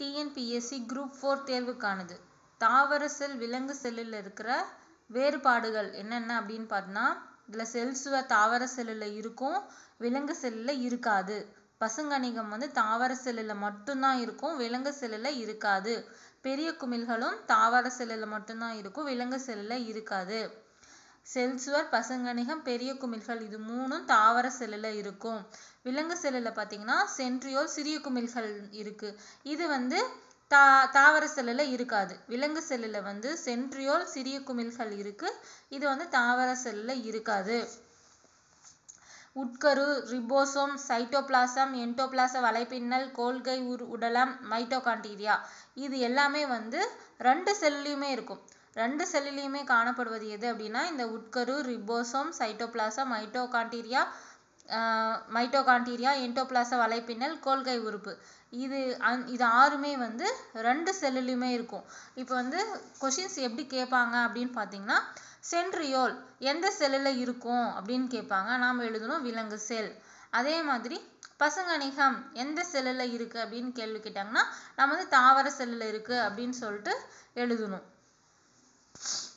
TNPSC group four தேர்வுக்கானது தாவர செல் விலங்கு செல்லில் இருக்கிற வேறுபாடுகள் என்னென்ன அப்படின்னு பார்த்தோன்னா இதில் செல்சுவர் தாவர செல்லில் இருக்கும் விலங்கு செல்லில் இருக்காது பசுங்கணிகம் வந்து தாவர செல்லில் மட்டும்தான் இருக்கும் விலங்கு செல்லில் இருக்காது பெரிய குமிழ்களும் தாவர செல்லில் மட்டும்தான் இருக்கும் விலங்கு செல்லில் இருக்காது செல்சுவர் பசுங்கணிகம் பெரிய குமிழ்கள் இது மூணும் தாவர செல்லில் இருக்கும் விலங்கு செல்லில் பார்த்தீங்கன்னா சென்ட்ரியோல் சிறிய குமிழ்கள் இருக்கு இது வந்து தா தாவர செல்லில் இருக்காது விலங்கு செல்லில் வந்து சென்ட்ரியோல் சிறிய குமிழ்கள் இருக்கு இது வந்து தாவர செல்லில் இருக்காது உட்கரு ரிபோசோம் சைட்டோபிளாசம் என்டோபிளாச வலைப்பின்னல் கோல்கை உரு உடலம் மைட்டோகான்டீரியா இது எல்லாமே வந்து ரெண்டு செல்லுலையுமே இருக்கும் ரெண்டு செல்லுலையுமே காணப்படுவது எது அப்படின்னா இந்த உட்கரு ரிபோசோம் சைட்டோபிளாசம் மைட்டோகான்டீரியா மைட்டோகான்டீரியா என்டோபிளாச வலைப்பின்னல் கோல்கை உறுப்பு இது அந் இது ஆறுமே வந்து ரெண்டு செல்லுலையுமே இருக்கும் இப்போ வந்து கொஷின்ஸ் எப்படி கேட்பாங்க அப்படின்னு பார்த்தீங்கன்னா சென்ட்ரியோல் எந்த செல்லில் இருக்கும் அப்படின்னு கேட்பாங்க நாம் எழுதணும் விலங்கு செல் அதே மாதிரி பசுங்கணிகம் எந்த செல்லில் இருக்குது அப்படின்னு கேள்வி கேட்டாங்கன்னா நம்ம வந்து தாவர செல்லில் இருக்குது அப்படின்னு சொல்லிட்டு எழுதணும்